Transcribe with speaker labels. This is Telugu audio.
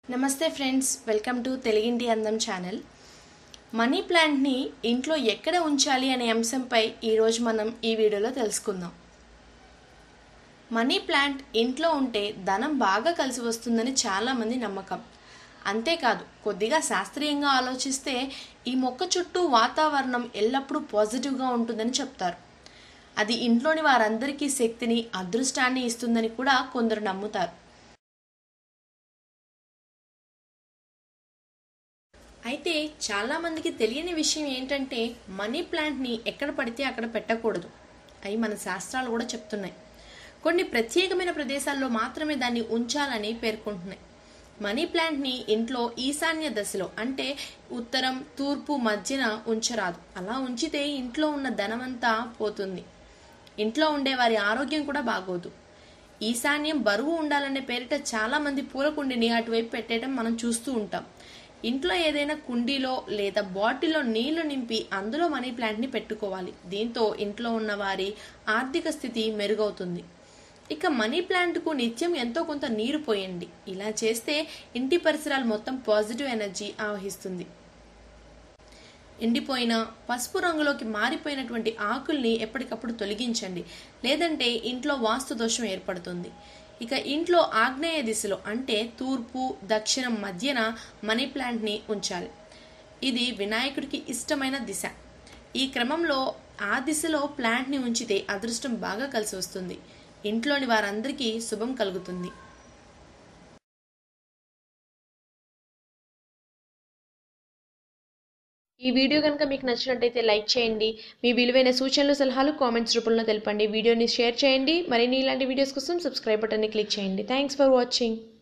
Speaker 1: నమస్తే ఫ్రెండ్స్ వెల్కమ్ టు తెలుగింటి అందం ఛానల్ మనీ ప్లాంట్ని ఇంట్లో ఎక్కడ ఉంచాలి అనే అంశంపై ఈరోజు మనం ఈ వీడియోలో తెలుసుకుందాం మనీ ప్లాంట్ ఇంట్లో ఉంటే ధనం బాగా కలిసి వస్తుందని చాలామంది నమ్మకం అంతేకాదు కొద్దిగా శాస్త్రీయంగా ఆలోచిస్తే ఈ మొక్క చుట్టూ వాతావరణం ఎల్లప్పుడూ పాజిటివ్గా ఉంటుందని చెప్తారు అది ఇంట్లోని వారందరికీ శక్తిని అదృష్టాన్ని ఇస్తుందని కూడా కొందరు నమ్ముతారు అయితే చాలామందికి తెలియని విషయం ఏంటంటే మనీ ప్లాంట్ని ఎక్కడ పడితే అక్కడ పెట్టకూడదు అవి మన శాస్త్రాలు కూడా చెప్తున్నాయి కొన్ని ప్రత్యేకమైన ప్రదేశాల్లో మాత్రమే దాన్ని ఉంచాలని పేర్కొంటున్నాయి మనీ ప్లాంట్ని ఇంట్లో ఈశాన్య దశలో అంటే ఉత్తరం తూర్పు మధ్యన ఉంచరాదు అలా ఉంచితే ఇంట్లో ఉన్న ధనమంతా పోతుంది ఇంట్లో ఉండే వారి ఆరోగ్యం కూడా బాగోదు ఈశాన్యం బరువు ఉండాలనే పేరిట చాలా మంది పూల కుండీని అటువైపు పెట్టడం మనం చూస్తూ ఉంటాం ఇంట్లో ఏదైనా కుండీలో లేదా బాటిల్లో నీళ్లు నింపి అందులో మనీ ప్లాంట్ని పెట్టుకోవాలి దీంతో ఇంట్లో ఉన్న వారి ఆర్థిక స్థితి మెరుగవుతుంది ఇక మనీ ప్లాంట్కు నిత్యం ఎంతో కొంత నీరు పోయండి ఇలా చేస్తే ఇంటి పరిసరాలు మొత్తం పాజిటివ్ ఎనర్జీ ఆవహిస్తుంది ఎండిపోయిన పసుపు రంగులోకి మారిపోయినటువంటి ఆకుల్ని ఎప్పటికప్పుడు తొలగించండి లేదంటే ఇంట్లో వాస్తు దోషం ఏర్పడుతుంది ఇక ఇంట్లో ఆగ్నేయ దిశలో అంటే తూర్పు దక్షిణం మధ్యన మనీ ప్లాంట్ని ఉంచాలి ఇది వినాయకుడికి ఇష్టమైన దిశ ఈ క్రమంలో ఆ దిశలో ప్లాంట్ని ఉంచితే అదృష్టం బాగా కలిసి వస్తుంది ఇంట్లోని వారందరికీ శుభం కలుగుతుంది ఈ వీడియో కనుక మీకు నచ్చినట్టయితే లైక్ చేయండి మీ విలువైన సూచనలు సలహాలు కామెంట్స్ రూపంలో తెలపండి వీడియోని షేర్ చేయండి మరిన్ని ఇలాంటి వీడియోస్ కోసం సబ్స్క్రైబ్ బటన్ని క్లిక్ చేయండి థ్యాంక్స్ ఫర్ వాచింగ్